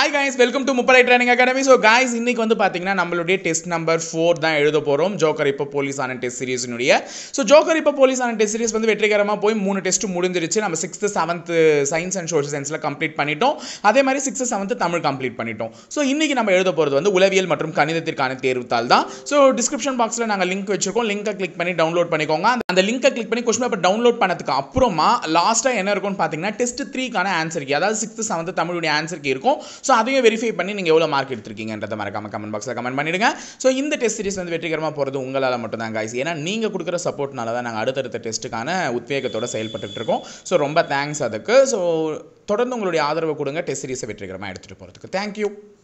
hi guys welcome to Muppadai training academy so guys இன்னைக்கு வந்து பார்த்தீங்கன்னா நம்மளுடைய டெஸ்ட் நம்பர் ஃபோர் தான் எழுத போகிறோம் ஜோக்கர் இப்போ போலீஸ் ஆன டெஸ்ட் சீரிஸினுடைய ஸோ ஜோக்கர் இப்போ போலீஸ் ஆன டெஸ்ட் சீரிஸ் வந்து வெற்றிகரமாக போய் மூணு டெஸ்ட் முடிஞ்சிருச்சு நம்ம sixth seventh science and social சயின்ஸில் கம்ப்ளீட் பண்ணிட்டோம் அதே மாதிரி சிக்ஸ்த்து செவன்த்து தமிழ் கம்ப்ளீட் பண்ணிட்டோம் ஸோ இன்னைக்கு நம்ம எழுத போகிறது வந்து உளவியல் மற்றும் கணிதத்திற்கான தேர்வுத்தாள் தான் ஸோ டிஸ்கிரிப்ஷன் பாக்ஸில் நாங்கள் லிங்க் வச்சிருக்கோம் லிங்கை கிளிக் பண்ணி டவுன்லோட் பண்ணிக்கோங்க அந்த- அந்த லிங்கை கிளிக் பண்ணி கொஸ்டின் பேப்பர் டவுன்லோட் பண்ணதுக்கு அப்புறமா லாஸ்ட்டாக என்ன இருக்கும்னு பார்த்தீங்கன்னா டெஸ்ட் த்ரீக்கான ஆன்சர் கீ அதாவது சிக்ஸ்த்து செவன்த்து தமிழுடைய ஆன்சர் கீ இருக்கும் ஸோ அதையும் வெரிஃபை பண்ணி நீங்கள் எவ்வளோ மார்க் எடுத்திருக்கீங்கன்றதை மறக்காம கமெண்ட் பாக்ஸில் கமெண்ட் பண்ணிடுங்க ஸோ இந்த டெஸ்ட் சீரிஸ் வந்து வெற்றிகரமாக போகிறது உங்களால் மட்டும் தான் guys ஏன்னா நீங்கள் கொடுக்குற சப்போர்ட்னால தான் நாங்கள் அடுத்தடுத்த டெஸ்ட்டுக்கான உத்வேகத்தோட செயல்பட்டுட்டு இருக்கோம் ஸோ ரொம்ப தேங்க்ஸ் அதுக்கு ஸோ தொடர்ந்து உங்களுடைய ஆதரவு கொடுங்க டெஸ்ட் சீரிஸை வெற்றிகரமாக எடுத்துகிட்டு போகிறதுக்கு தேங்க்யூ